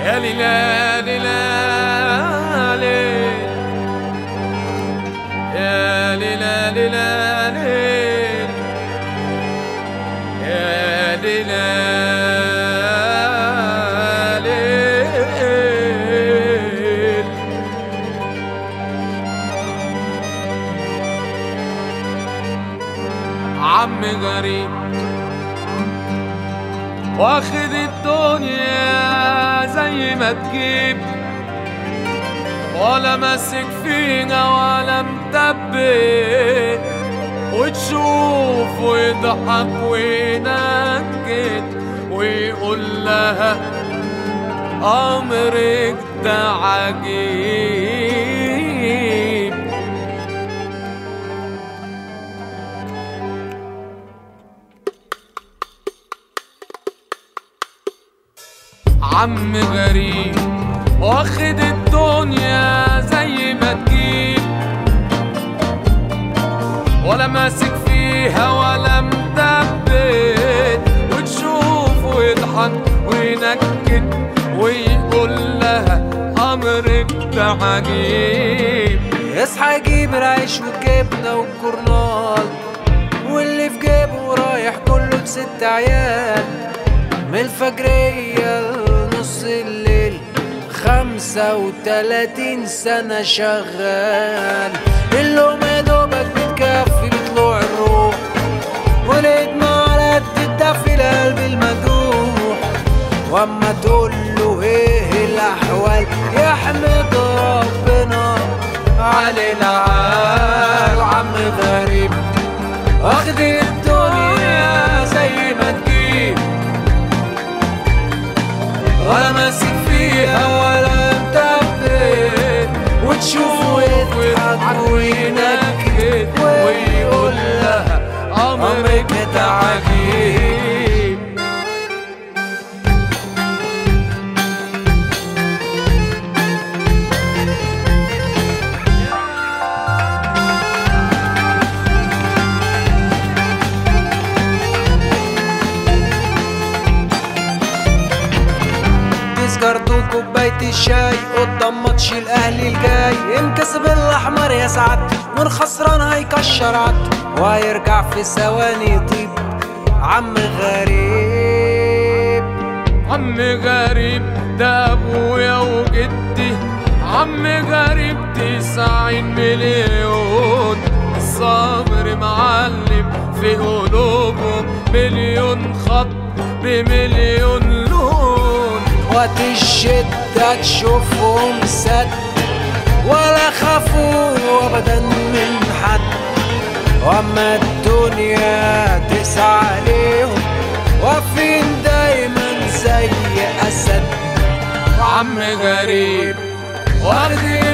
يا ليلى ليلى ليل يا ليلى ليلى ليل يا ليلى ليل عم غريب واخد الدنيا زي ما تجيب ولا ماسك فينا ولا متبت وتشوف ويضحك وينكد ويقول لها أمرك ده عجيب عم غريب واخد الدنيا زي ما تجيب ولا ماسك فيها ولا مدبت وتشوف ويضحك وينكد ويقول لها أمرك ده عجيب اصحى يجيب العيش والجبنة والجورنال واللي في جيبه رايح كله بست عيال من الفجرية لنص الليل خمسة وتلاتين سنة شغال اللوم يا دوبك بتكفي بطلوع الروح والإدمى على قد الدفي القلب المجروح واما تقول له ايه الاحوال يحمد ربنا على العال عم غريب واخد الدنيا زي ما تجيب ولا ماسك فيها ولا متبت وتشوف ويضحك وينكد ويقول لها أمرك ده عجيب سجارته وكوباية الشاي قدام ماتش الاهلي الجاي انكسب الاحمر يا سعادته والخسران هيكشر عدته وهيرجع في ثواني يطيب عم غريب عم غريب ده ابويا وجدي عم غريب تسعين مليون الصبر معلم في قلوبهم مليون خط بمليون لون وقت الشدة تشوفهم سد ولا خافوا ابدا من حد واما الدنيا تسعى عليهم واقفين دايما زي اسد عم غريب واخد